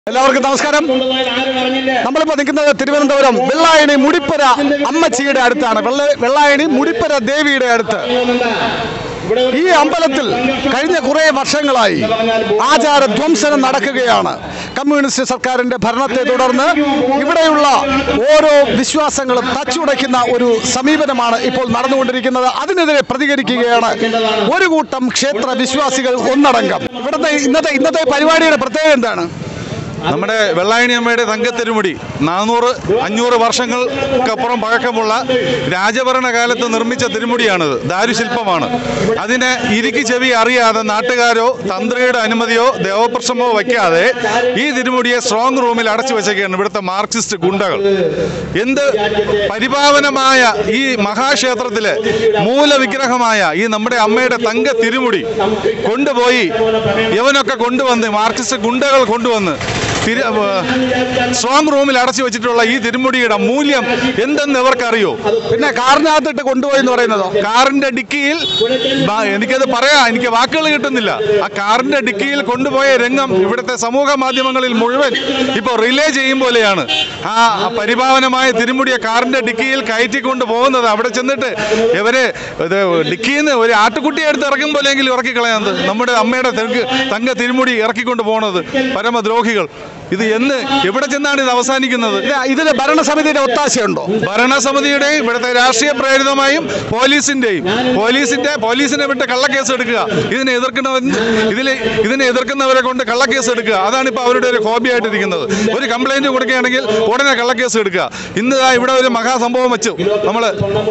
എല്ലാവർക്കും നമസ്കാരം നമ്മളിപ്പോ നിൽക്കുന്നത് തിരുവനന്തപുരം വെള്ളായണി മുടിപ്പുര അമ്മച്ചിയുടെ അടുത്താണ് വെള്ള വെള്ളായണി മുടിപ്പുര ദേവിയുടെ അടുത്ത് ഈ അമ്പലത്തിൽ കഴിഞ്ഞ കുറേ വർഷങ്ങളായി ആചാര ധ്വംസനം നടക്കുകയാണ് കമ്മ്യൂണിസ്റ്റ് സർക്കാരിന്റെ ഭരണത്തെ തുടർന്ന് ഇവിടെയുള്ള ഓരോ വിശ്വാസങ്ങളും തച്ചുടയ്ക്കുന്ന ഒരു സമീപനമാണ് ഇപ്പോൾ നടന്നുകൊണ്ടിരിക്കുന്നത് അതിനെതിരെ പ്രതികരിക്കുകയാണ് ഒരു കൂട്ടം ക്ഷേത്ര വിശ്വാസികൾ ഒന്നടങ്കം ഇവിടുത്തെ ഇന്നത്തെ ഇന്നത്തെ പരിപാടിയുടെ പ്രത്യേകത എന്താണ് നമ്മുടെ വെള്ളായണി അമ്മയുടെ തങ്കത്തിരുമുടി നാനൂറ് അഞ്ഞൂറ് വർഷങ്ങൾക്കപ്പുറം പഴക്കമുള്ള രാജഭരണ കാലത്ത് നിർമ്മിച്ച തിരുമുടിയാണിത് ദാരുശില്പമാണ് അതിനെ ഇരിക്കി ചെവി അറിയാതെ നാട്ടുകാരോ തന്ത്രിയുടെ അനുമതിയോ ദേവപ്രശ്നമോ വയ്ക്കാതെ ഈ തിരുമുടിയെ സ്ട്രോങ് റൂമിൽ അടച്ചു വെച്ചൊക്കെയാണ് ഇവിടുത്തെ മാർക്സിസ്റ്റ് ഗുണ്ടകൾ എന്ത് പരിപാവനമായ ഈ മഹാക്ഷേത്രത്തിലെ മൂലവിഗ്രഹമായ ഈ നമ്മുടെ അമ്മയുടെ തങ്ക തിരുമുടി കൊണ്ടുപോയി ഇവനൊക്കെ കൊണ്ടുവന്ന് മാർക്സിസ്റ്റ് ഗുണ്ടകൾ കൊണ്ടുവന്ന് തിരു സ്ട്രോങ് റൂമിൽ അടച്ചു വെച്ചിട്ടുള്ള ഈ തിരുമുടിയുടെ മൂല്യം എന്തെന്ന് ഇവർക്കറിയോ പിന്നെ കാറിനകത്തിട്ട് കൊണ്ടുപോയി എന്ന് പറയുന്നതോ കാറിന്റെ ഡിക്കിയിൽ ബ- എനിക്കത് പറയാം എനിക്ക് വാക്കുകൾ കിട്ടുന്നില്ല ആ കാറിന്റെ ഡിക്കിയിൽ കൊണ്ടുപോയ രംഗം ഇവിടുത്തെ സമൂഹ മാധ്യമങ്ങളിൽ മുഴുവൻ ഇപ്പോൾ റിലേ ചെയ്യും പോലെയാണ് ആ പരിപാവനമായ തിരുമുടിയെ കാറിന്റെ ഡിക്കിയിൽ കയറ്റിക്കൊണ്ട് പോകുന്നത് അവിടെ ചെന്നിട്ട് ഇവര് ഇത് ഡിക്കിയിൽ നിന്ന് ഒരു ആട്ടുകുട്ടിയെ എടുത്ത് ഇറക്കും പോലെയെങ്കിലും ഇറക്കി കളയുന്നത് നമ്മുടെ അമ്മയുടെ തെങ്ക് തങ്ക തിരുമുടി ഇറക്കിക്കൊണ്ട് പോകുന്നത് പരമദ്രോഹികൾ ഇത് എന്ന് എവിടെ ചെന്നാണ് ഇത് അവസാനിക്കുന്നത് ഇത് ഇതിന് ഭരണസമിതിയുടെ ഒത്താശയുണ്ടോ ഭരണസമിതിയുടെയും ഇവിടുത്തെ രാഷ്ട്രീയ പ്രേരിതമായും പോലീസിന്റെയും പോലീസിന്റെ പോലീസിനെ വിട്ട് കള്ളക്കേസ് എടുക്കുക ഇതിനെ എതിർക്കുന്നവൻ ഇതിൽ ഇതിനെ എതിർക്കുന്നവരെ കൊണ്ട് കള്ളക്കേസ് എടുക്കുക അതാണ് ഇപ്പോൾ അവരുടെ ഒരു ഹോബി ആയിട്ടിരിക്കുന്നത് ഒരു കംപ്ലൈന്റ് കൊടുക്കുകയാണെങ്കിൽ ഉടനെ കള്ളക്കേസ് എടുക്കുക ഇന്ന് ദാ ഇവിടെ ഒരു മഹാസംഭവം വെച്ചു നമ്മൾ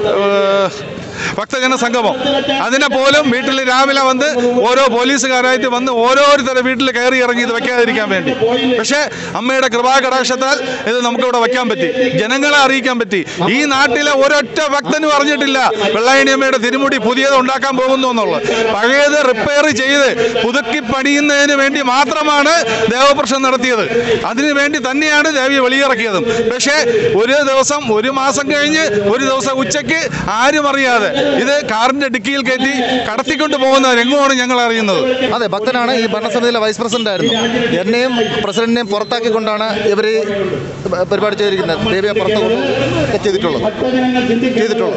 ഭക്തജന സംഗമം അതിനെ പോലും വീട്ടിൽ രാവിലെ വന്ന് ഓരോ പോലീസുകാരായിട്ട് വന്ന് ഓരോരുത്തരുടെ വീട്ടിൽ കയറി ഇറങ്ങി ഇത് വെക്കാതിരിക്കാൻ വേണ്ടി പക്ഷേ അമ്മയുടെ കൃപാകടാക്ഷത്താൽ ഇത് നമുക്കിവിടെ വെക്കാൻ പറ്റി ജനങ്ങളെ അറിയിക്കാൻ പറ്റി ഈ നാട്ടിലെ ഒരൊറ്റ ഭക്തനും അറിഞ്ഞിട്ടില്ല വെള്ളായണി അമ്മയുടെ തിരുമുടി പുതിയത് ഉണ്ടാക്കാൻ പോകുന്നു എന്നുള്ളത് പഴയത് റിപ്പയർ ചെയ്ത് പുതുക്കി പണിയുന്നതിന് വേണ്ടി മാത്രമാണ് ദേവപ്രശ്നം നടത്തിയത് അതിനു വേണ്ടി തന്നെയാണ് ദേവിയെ വെളിയിറക്കിയതും പക്ഷേ ഒരു ദിവസം ഒരു മാസം കഴിഞ്ഞ് ഒരു ദിവസം ഉച്ചയ്ക്ക് ആരും അറിയാതെ ഇത് കാറിന്റെ ഡിക്കിയിൽ കയറ്റി കടത്തിക്കൊണ്ട് പോകുന്ന രംഗമാണ് ഞങ്ങൾ അറിയുന്നത് അതെ ഭക്തനാണ് ഈ ഭരണസമിതിയിലെ വൈസ് പ്രസിഡന്റ് ആയിരുന്നു എന്നെയും പ്രസിഡന്റിനെയും പുറത്താക്കിക്കൊണ്ടാണ് ഇവർ ഈ പരിപാടി ചെയ്തിരിക്കുന്നത് ദേവിയെ പുറത്ത് കൊണ്ട് ചെയ്തിട്ടുള്ളത് ചെയ്തിട്ടുള്ളത്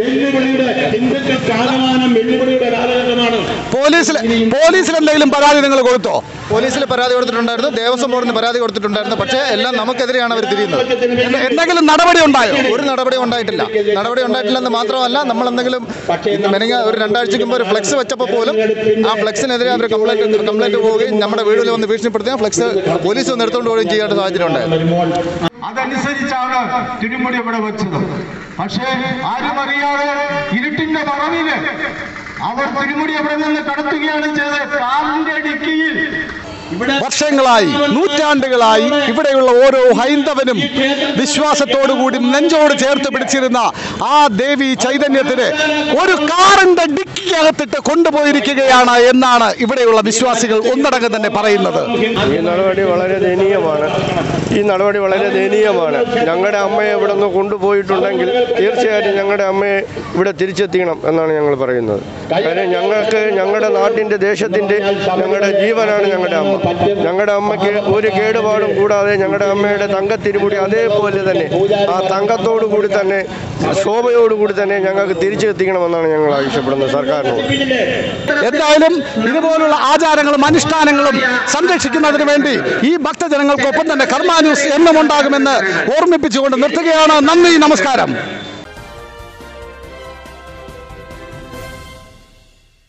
പോലീസിൽ പോലീസിൽ എന്തെങ്കിലും പരാതി നിങ്ങൾ കൊടുത്തോ പോലീസിൽ പരാതി കൊടുത്തിട്ടുണ്ടായിരുന്നു ദേവസ്വം ബോർഡിന് പരാതി കൊടുത്തിട്ടുണ്ടായിരുന്നു പക്ഷേ എല്ലാം നമുക്കെതിരെയാണ് അവർ തിരിയുന്നത് എന്ത- എന്തെങ്കിലും നടപടി ഉണ്ടായോ ഒരു നടപടി ഉണ്ടായിട്ടില്ല നടപടി ഉണ്ടായിട്ടില്ലെന്ന് മാത്രമല്ല നമ്മൾ എന്തെങ്കിലും ഇന്ന് മെനങ്ങ ഒരു രണ്ടാഴ്ചയ്ക്ക് മുമ്പ് ഒരു ഫ്ലെക്സ് വെച്ചപ്പോൾ പോലും ആ ഫ്ലെക്സിനെതിരെ അവർ കംപ്ലൈന്റ് കംപ്ലൈന്റ് പോവുകയും നമ്മുടെ വീടുകളിൽ വന്ന് ഭീഷണിപ്പെടുത്തുകയും ഫ്ലെക്സ് പോലീസ് വന്ന് എടുത്തുകൊണ്ട് പോവുകയും ചെയ്യേണ്ട സാഹചര്യം ഉണ്ടായിരുന്നു അതനുസരിച്ചാണ് തിരുമുടി ഇവിടെ വെച്ചത് പക്ഷേ ആരും അറിയാതെ ഇരുട്ടിന്റെ മറവില് അവർ തിരുമുടി അവിടെ നിന്ന് കടത്തുകയാണ് ചെയ്തത് കാലിന്റെ ഡിക്കിയിൽ ഇവിടെ വർഷങ്ങളായി നൂറ്റാണ്ടുകളായി ഇവിടെയുള്ള ഓരോ ഹൈന്ദവനും വിശ്വാസത്തോടുകൂടി നെഞ്ചോട് ചേർത്ത് പിടിച്ചിരുന്ന ആ ദേവി ചൈതന്യത്തിന് ഒരു കാറിന്റെ ഡിക്കിക്കകത്തിട്ട് കൊണ്ടുപോയിരിക്കുകയാണ് എന്നാണ് ഇവിടെയുള്ള വിശ്വാസികൾ ഒന്നടങ്കം തന്നെ പറയുന്നത് ഈ നടപടി വളരെ ദയനീയമാണ് ഈ നടപടി വളരെ ദയനീയമാണ് ഞങ്ങളുടെ അമ്മയെ ഇവിടെ നിന്ന് കൊണ്ടുപോയിട്ടുണ്ടെങ്കിൽ തീർച്ചയായിട്ടും ഞങ്ങളുടെ അമ്മയെ ഇവിടെ തിരിച്ചെത്തിക്കണം എന്നാണ് ഞങ്ങൾ പറയുന്നത് കാര്യം ഞങ്ങൾക്ക് ഞങ്ങളുടെ നാട്ടിൻ്റെ ദേശത്തിൻ്റെ ഞങ്ങളുടെ ജീവനാണ് ഞങ്ങളുടെ അമ്മ ഞങ്ങളുടെ അമ്മയ്ക്ക് ഒരു കേടുപാടും കൂടാതെ ഞങ്ങളുടെ അമ്മയുടെ തങ്കത്തിരുമുടി അതേപോലെ തന്നെ ആ തങ്കത്തോടു കൂടി തന്നെ ശോഭയോടുകൂടി തന്നെ ഞങ്ങൾക്ക് തിരിച്ചെത്തിക്കണമെന്നാണ് ഞങ്ങൾ ആവശ്യപ്പെടുന്നത് സർക്കാരിനോട് എന്തായാലും ഇതുപോലുള്ള ആചാരങ്ങളും അനുഷ്ഠാനങ്ങളും സംരക്ഷിക്കുന്നതിന് വേണ്ടി ഈ ഭക്തജനങ്ങൾക്കൊപ്പം തന്നെ കർമാ ന്യൂസ് എന്നും ഉണ്ടാകുമെന്ന് ഓർമ്മിപ്പിച്ചുകൊണ്ട് നിർത്തുകയാണ് നന്ദി നമസ്കാരം